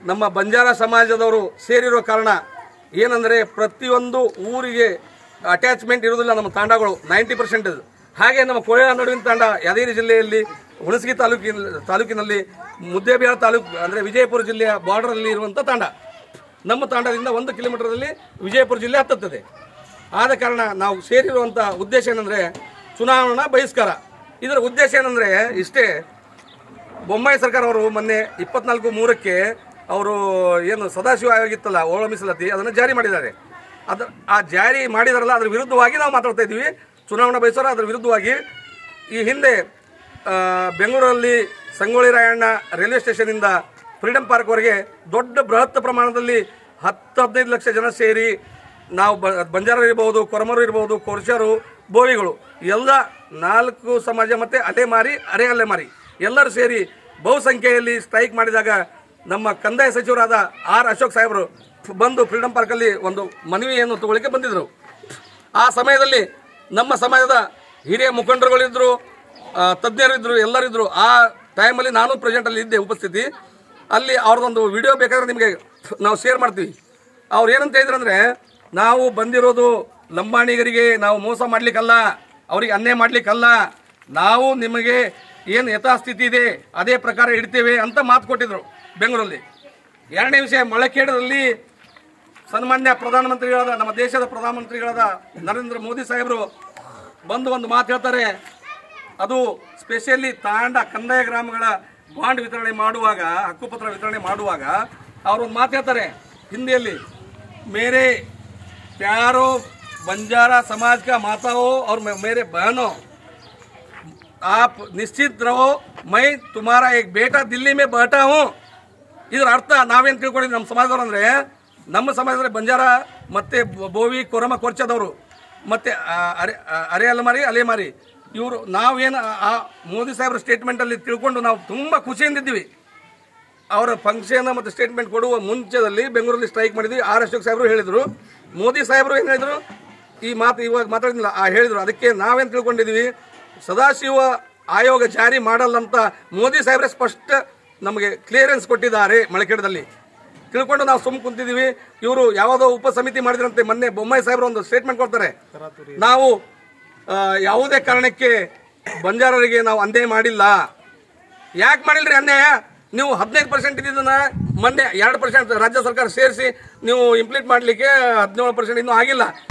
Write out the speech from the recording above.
ನಮ್ಮ ಬಂಜಾರ ಸಮಾಜದವರು ಸೇರಿರೋ ಕಾರಣ ಏನಂದರೆ ಪ್ರತಿಯೊಂದು ಊರಿಗೆ ಅಟ್ಯಾಚ್ಮೆಂಟ್ ಇರೋದಿಲ್ಲ ನಮ್ಮ ತಾಂಡಗಳು ನೈಂಟಿ ಪರ್ಸೆಂಟ್ ಹಾಗೆ ನಮ್ಮ ಕೋಲಾರ ನಡುವಿನ ತಾಂಡ ಯಾದಗಿರಿ ಜಿಲ್ಲೆಯಲ್ಲಿ ಹುಣಸಗಿ ತಾಲೂಕಿನ ತಾಲೂಕಿನಲ್ಲಿ ಮುದ್ದೇಬಿಹಾಳ ತಾಲೂಕು ಅಂದರೆ ವಿಜಯಪುರ ಜಿಲ್ಲೆಯ ಬಾರ್ಡರಲ್ಲಿ ಇರುವಂಥ ತಾಂಡ ನಮ್ಮ ತಾಂಡದಿಂದ ಒಂದು ಕಿಲೋಮೀಟರ್ದಲ್ಲಿ ವಿಜಯಪುರ ಜಿಲ್ಲೆ ಹತ್ತುತ್ತದೆ ಆದ ಕಾರಣ ನಾವು ಸೇರಿರುವಂಥ ಉದ್ದೇಶ ಏನಂದರೆ ಚುನಾವಣಾ ಬಹಿಷ್ಕಾರ ಇದರ ಉದ್ದೇಶ ಏನಂದರೆ ಇಷ್ಟೇ ಬೊಮ್ಮಾಯಿ ಸರ್ಕಾರ ಅವರು ಮೊನ್ನೆ ಇಪ್ಪತ್ನಾಲ್ಕು ಮೂರಕ್ಕೆ ಅವರು ಏನು ಸದಾಶಿವ ಆಯೋಗ ಇತ್ತಲ್ಲ ಓಳ ಮೀಸಲಾತಿ ಅದನ್ನು ಜಾರಿ ಮಾಡಿದ್ದಾರೆ ಅದ್ರ ಆ ಜಾರಿ ಮಾಡಿದಾರಲ್ಲ ಅದ್ರ ವಿರುದ್ಧವಾಗಿ ನಾವು ಮಾತಾಡ್ತಾ ಇದ್ದೀವಿ ಚುನಾವಣಾ ಬಯಸೋರು ಅದರ ವಿರುದ್ಧವಾಗಿ ಈ ಹಿಂದೆ ಆ, ಬೆಂಗಳೂರಲ್ಲಿ ಸಂಗೊಳ್ಳಿ ರಾಯಣ್ಣ ರೈಲ್ವೆ ಸ್ಟೇಷನಿಂದ ಫ್ರೀಡಂ ಪಾರ್ಕ್ವರೆಗೆ ದೊಡ್ಡ ಬೃಹತ್ ಪ್ರಮಾಣದಲ್ಲಿ ಹತ್ತು ಹದಿನೈದು ಲಕ್ಷ ಜನ ಸೇರಿ ನಾವು ಬ ಬಂಜಾರ ಇರ್ಬೋದು ಕೊರಮರು ಇರ್ಬೋದು ಕೊರ್ಚರು ಬೋವಿಗಳು ಎಲ್ಲ ನಾಲ್ಕು ಸಮಾಜ ಮತ್ತು ಅಲೆಮಾರಿ ಅರೆ ಅಲೆಮಾರಿ ಎಲ್ಲರೂ ಸೇರಿ ಬಹುಸಂಖ್ಯೆಯಲ್ಲಿ ಸ್ಟ್ರೈಕ್ ಮಾಡಿದಾಗ ನಮ್ಮ ಕಂದಾಯ ಸಚಿವರಾದ ಆರ್ ಅಶೋಕ್ ಸಾಹೇಬರು ಬಂದು ಫ್ರೀಡಂ ಪಾರ್ಕಲ್ಲಿ ಒಂದು ಮನವಿಯನ್ನು ತಗೊಳ್ಳಿಕ್ಕೆ ಬಂದಿದ್ದರು ಆ ಸಮಯದಲ್ಲಿ ನಮ್ಮ ಸಮಾಜದ ಹಿರಿಯ ಮುಖಂಡರುಗಳಿದ್ದರು ಆ, ತಜ್ಞರಿದ್ದರು ಎಲ್ಲರಿದ್ದರು ಆ ಟೈಮಲ್ಲಿ ನಾನು ಪ್ರೆಸೆಂಟಲ್ಲಿ ಇದ್ದೆ ಉಪಸ್ಥಿತಿ ಅಲ್ಲಿ ಅವ್ರದ್ದೊಂದು ವಿಡಿಯೋ ಬೇಕಾದ್ರೆ ನಿಮಗೆ ನಾವು ಶೇರ್ ಮಾಡ್ತೀವಿ ಅವ್ರು ಏನಂತ ಹೇಳಿದ್ರು ಅಂದರೆ ನಾವು ಬಂದಿರೋದು ಲಂಬಾಣಿಗರಿಗೆ ನಾವು ಮೋಸ ಮಾಡಲಿಕ್ಕಲ್ಲ ಅವರಿಗೆ ಅನ್ಯಾಯ ಮಾಡಲಿಕ್ಕಲ್ಲ ನಾವು ನಿಮಗೆ ಏನು ಯಥಾಸ್ಥಿತಿ ಇದೆ ಅದೇ ಪ್ರಕಾರ ಇಡ್ತೇವೆ ಅಂತ ಮಾತು ಕೊಟ್ಟಿದ್ರು ಬೆಂಗಳೂರಲ್ಲಿ ಎರಡನೇ ವಿಷಯ ಮೊಳಕೇಡದಲ್ಲಿ ಸನ್ಮಾನ್ಯ ಪ್ರಧಾನಮಂತ್ರಿಗಳಾದ ನಮ್ಮ ದೇಶದ ಪ್ರಧಾನಮಂತ್ರಿಗಳಾದ ನರೇಂದ್ರ ಮೋದಿ ಸಾಹೇಬರು ಬಂದು ಒಂದು ಮಾತು ಹೇಳ್ತಾರೆ ಅದು ಸ್ಪೆಷಲಿ ತಾಂಡ ಕಂದಾಯ ಗ್ರಾಮಗಳ ಬಾಂಡ್ ವಿತರಣೆ ಮಾಡುವಾಗ ಹಕ್ಕುಪತ್ರ ವಿತರಣೆ ಮಾಡುವಾಗ ಅವರು ಒಂದು ಮಾತು ಹೇಳ್ತಾರೆ ಹಿಂದಿಯಲ್ಲಿ ಮೇರೆ ಪ್ಯಾರೋ ಬಂಜಾರ समाज का माता हो और मे- मेरे बहनों आप निश्चित रहो मैं तुम्हारा एक बेटा दिल्ली में बैठा हूँ ಇದರ ಅರ್ಥ ನಾವೇನು ತಿಳ್ಕೊಂಡಿದ್ವಿ ನಮ್ಮ ಸಮಾಜದವ್ರು ಅಂದರೆ ನಮ್ಮ ಸಮಾಜದಲ್ಲಿ ಬಂಜಾರ ಮತ್ತು ಬೋವಿ ಕೊರಮ ಕೊರ್ಚದವರು ಮತ್ತು ಅರೆ ಆ, ಅರೆ ಅಲೆಮಾರಿ ಅಲೆಮಾರಿ ಇವರು ನಾವೇನು ಆ ಮೋದಿ ಸಾಹೇಬ್ರ ಸ್ಟೇಟ್ಮೆಂಟಲ್ಲಿ ತಿಳ್ಕೊಂಡು ನಾವು ತುಂಬ ಖುಷಿಯಿಂದಿದ್ವಿ ಅವರ ಫಂಕ್ಷನ್ ಮತ್ತು ಸ್ಟೇಟ್ಮೆಂಟ್ ಕೊಡುವ ಮುಂಚೆದಲ್ಲಿ ಬೆಂಗಳೂರಲ್ಲಿ ಸ್ಟ್ರೈಕ್ ಮಾಡಿದ್ವಿ ಆರ್ ಅಶೋಕ್ ಸಾಹೇಬರು ಹೇಳಿದರು ಮೋದಿ ಸಾಹೇಬರು ಏನು ಹೇಳಿದರು ಈ ಮಾತು ಇವಾಗ ಮಾತಾಡಿದ್ನಲ್ಲ ಆ ಹೇಳಿದರು ಅದಕ್ಕೆ ನಾವೇನು ತಿಳ್ಕೊಂಡಿದ್ವಿ ಸದಾಶಿವ ಆಯೋಗ ಜಾರಿ ಮಾಡಲ್ಲ ಅಂತ ಮೋದಿ ಸಾಹೇಬ್ರೆ ಸ್ಪಷ್ಟ ನಮಗೆ ಕ್ಲಿಯರೆನ್ಸ್ ಕೊಟ್ಟಿದ್ದಾರೆ ಮಳಕೇಡದಲ್ಲಿ ತಿಳ್ಕೊಂಡು ನಾವು ಸುಮ್ ಕುಂತಿದ್ದೀವಿ ಇವರು ಯಾವುದೋ ಉಪ ಸಮಿತಿ ಮಾಡಿದ್ರಂತೆ ಮೊನ್ನೆ ಬೊಮ್ಮಾಯಿ ಸಾಹೇಬರು ಒಂದು ಸ್ಟೇಟ್ಮೆಂಟ್ ಕೊಡ್ತಾರೆ ನಾವು ಆ, ಯಾವುದೇ ಕಾರಣಕ್ಕೆ ಬಂಜಾರರಿಗೆ ನಾವು ಅನ್ಯಾಯ ಮಾಡಿಲ್ಲ ಯಾಕೆ ಮಾಡಿಲ್ರಿ ಅನ್ಯಾಯ ನೀವು ಹದಿನೈದು ಪರ್ಸೆಂಟ್ ಇದ್ದಿದ್ದನ್ನ ಮೊನ್ನೆ ಎರಡು ಪರ್ಸೆಂಟ್ ರಾಜ್ಯ ಸರ್ಕಾರ ಸೇರಿಸಿ ನೀವು ಇಂಪ್ಲೀಟ್ ಮಾಡಲಿಕ್ಕೆ ಹದಿನೇಳು ಪರ್ಸೆಂಟ್ ಇನ್ನೂ ಆಗಿಲ್ಲ